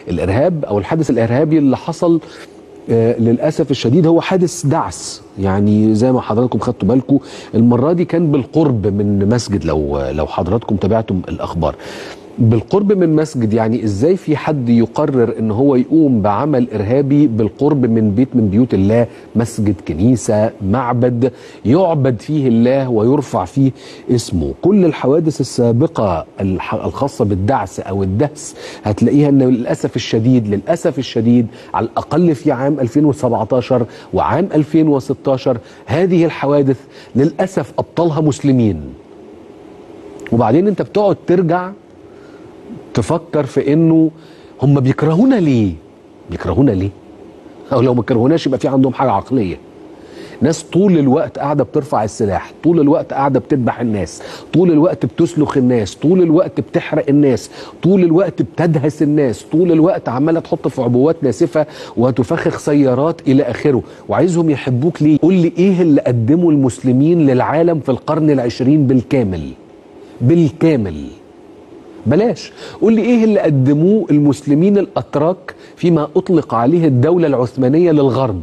الارهاب او الحادث الارهابي اللي حصل آه، للاسف الشديد هو حادث دعس يعني زي ما حضراتكم خدتوا بالكم المره دي كان بالقرب من مسجد لو لو حضراتكم تابعتم الاخبار بالقرب من مسجد يعني ازاي في حد يقرر ان هو يقوم بعمل ارهابي بالقرب من بيت من بيوت الله مسجد كنيسه معبد يعبد فيه الله ويرفع فيه اسمه كل الحوادث السابقه الح- الخاصه بالدعس او الدهس هتلاقيها ان للاسف الشديد للاسف الشديد على الاقل في عام 2017 وعام 2016 هذه الحوادث للاسف ابطالها مسلمين وبعدين انت بتقعد ترجع تفكر في انه هم بيكرهونا ليه؟ بيكرهونا ليه؟ او لو ما كرهوناش يبقى في عندهم حاجه عقليه. ناس طول الوقت قاعده بترفع السلاح، طول الوقت قاعده بتذبح الناس، طول الوقت بتسلخ الناس، طول الوقت بتحرق الناس، طول الوقت بتدهس الناس، طول الوقت عماله تحط في عبوات ناسفه وتفخخ سيارات الى اخره، وعايزهم يحبوك ليه؟ قول لي ايه اللي قدمه المسلمين للعالم في القرن العشرين بالكامل؟ بالكامل. بلاش قول لي ايه اللي قدموه المسلمين الاتراك فيما اطلق عليه الدوله العثمانيه للغرب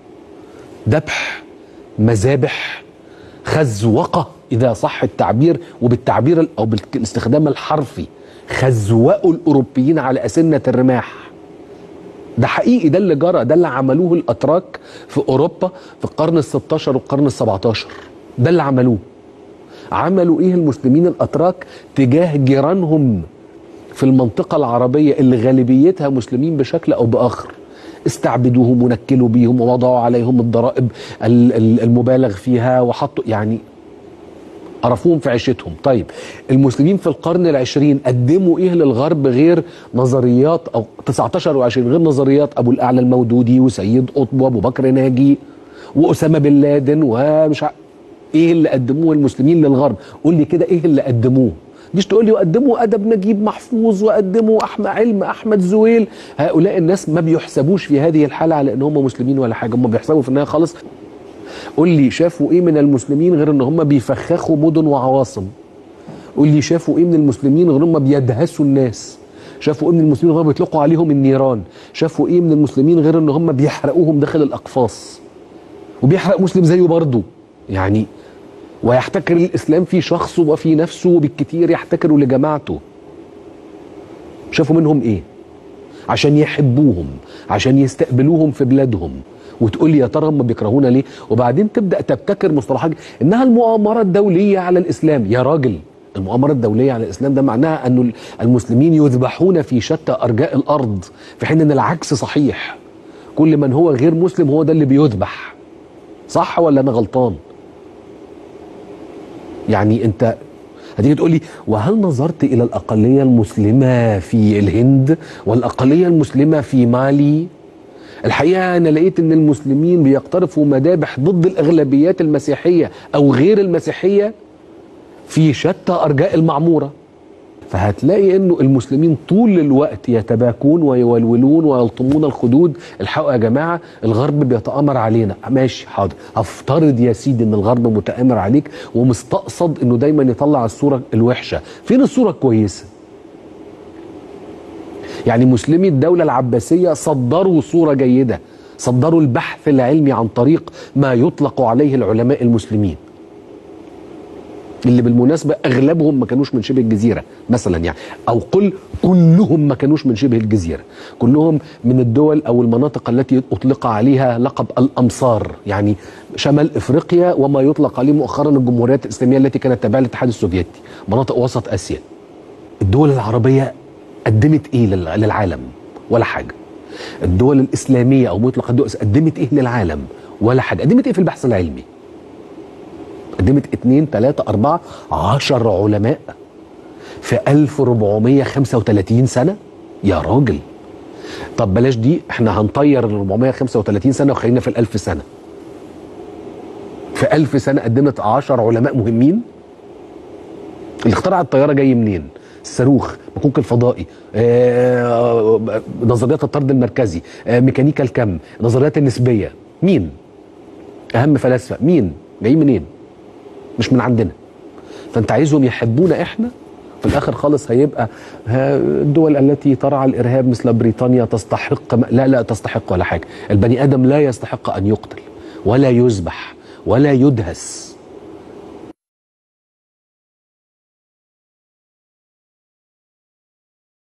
ذبح مذابح خزوقه اذا صح التعبير وبالتعبير ال- او بالاستخدام الحرفي خزوقوا الاوروبيين على اسنه الرماح ده حقيقي ده اللي جرى ده اللي عملوه الاتراك في اوروبا في القرن ال16 والقرن ال17 ده اللي عملوه عملوا ايه المسلمين الاتراك تجاه جيرانهم في المنطقه العربيه اللي غالبيتها مسلمين بشكل او باخر استعبدوهم ونكلوا بيهم ووضعوا عليهم الضرائب ال- ال- المبالغ فيها وحطوا يعني عرفوهم في عيشتهم طيب المسلمين في القرن العشرين قدموا ايه للغرب غير نظريات او 19 و20 غير نظريات ابو الاعلى المودودي وسيد قطب وابو بكر ناجي واسامه بن لادن ومش ع... ايه اللي قدموه المسلمين للغرب قول لي كده ايه اللي قدموه مش تقول لي وقدموا ادب نجيب محفوظ وقدموا احمد علم احمد زويل هؤلاء الناس ما بيحسبوش في هذه الحاله على ان هم مسلمين ولا حاجه هم بيحسبوا في النهايه خالص قول لي شافوا ايه من المسلمين غير ان هم بيفخخوا مدن وعواصم قول لي شافوا ايه من المسلمين غير هم بيدهسوا الناس شافوا ايه من المسلمين غير بيطلقوا عليهم النيران شافوا ايه من المسلمين غير ان هم بيحرقوهم داخل الاقفاص وبيحرق مسلم زيه برضه يعني ويحتكر الاسلام في شخصه وفي نفسه وبالكتير يحتكر لجماعته شافوا منهم ايه عشان يحبوهم عشان يستقبلوهم في بلادهم وتقول لي يا ترى هم بيكرهونا ليه وبعدين تبدا تبتكر مصطلحات انها المؤامره الدوليه على الاسلام يا راجل المؤامره الدوليه على الاسلام ده معناها ان المسلمين يذبحون في شتى ارجاء الارض في حين ان العكس صحيح كل من هو غير مسلم هو ده اللي بيذبح صح ولا انا غلطان يعني انت هتيجي تقول لي وهل نظرت الى الاقليه المسلمه في الهند والاقليه المسلمه في مالي الحقيقه انا لقيت ان المسلمين بيقترفوا مذابح ضد الاغلبيات المسيحيه او غير المسيحيه في شتى ارجاء المعموره فهتلاقي انه المسلمين طول الوقت يتباكون ويولولون ويلطمون الخدود الحقوا يا جماعه الغرب بيتامر علينا ماشي حاضر هفترض يا سيدي ان الغرب متامر عليك ومستقصد انه دايما يطلع الصوره الوحشه فين الصوره الكويسه يعني مسلمي الدوله العباسيه صدروا صوره جيده صدروا البحث العلمي عن طريق ما يطلق عليه العلماء المسلمين اللي بالمناسبة أغلبهم ما كانوش من شبه الجزيرة مثلا يعني أو قل كلهم ما كانوش من شبه الجزيرة كلهم من الدول أو المناطق التي أطلق عليها لقب الأمصار يعني شمال إفريقيا وما يطلق عليه مؤخرا الجمهوريات الإسلامية التي كانت تابعة للاتحاد السوفيتي مناطق وسط آسيا الدول العربية قدمت إيه لل- للعالم ولا حاجة الدول الإسلامية أو مطلق الدول قدمت إيه للعالم ولا حاجة قدمت إيه في البحث العلمي قدمت اتنين تلاتة أربعة عشر علماء في 1435 سنة يا راجل طب بلاش دي احنا هنطير ال 435 سنة وخلينا في الألف سنة في ألف سنة قدمت عشر علماء مهمين اللي اخترع الطيارة جاي منين الصاروخ مكوك الفضائي آه، نظريات الطرد المركزي آه، ميكانيكا الكم نظريات النسبية مين أهم فلاسفة مين جايين منين مش من عندنا فانت عايزهم يحبونا احنا في الاخر خالص هيبقى ها، الدول التي ترعى الارهاب مثل بريطانيا تستحق لا لا تستحق ولا حاجه البني ادم لا يستحق ان يقتل ولا يذبح ولا يدهس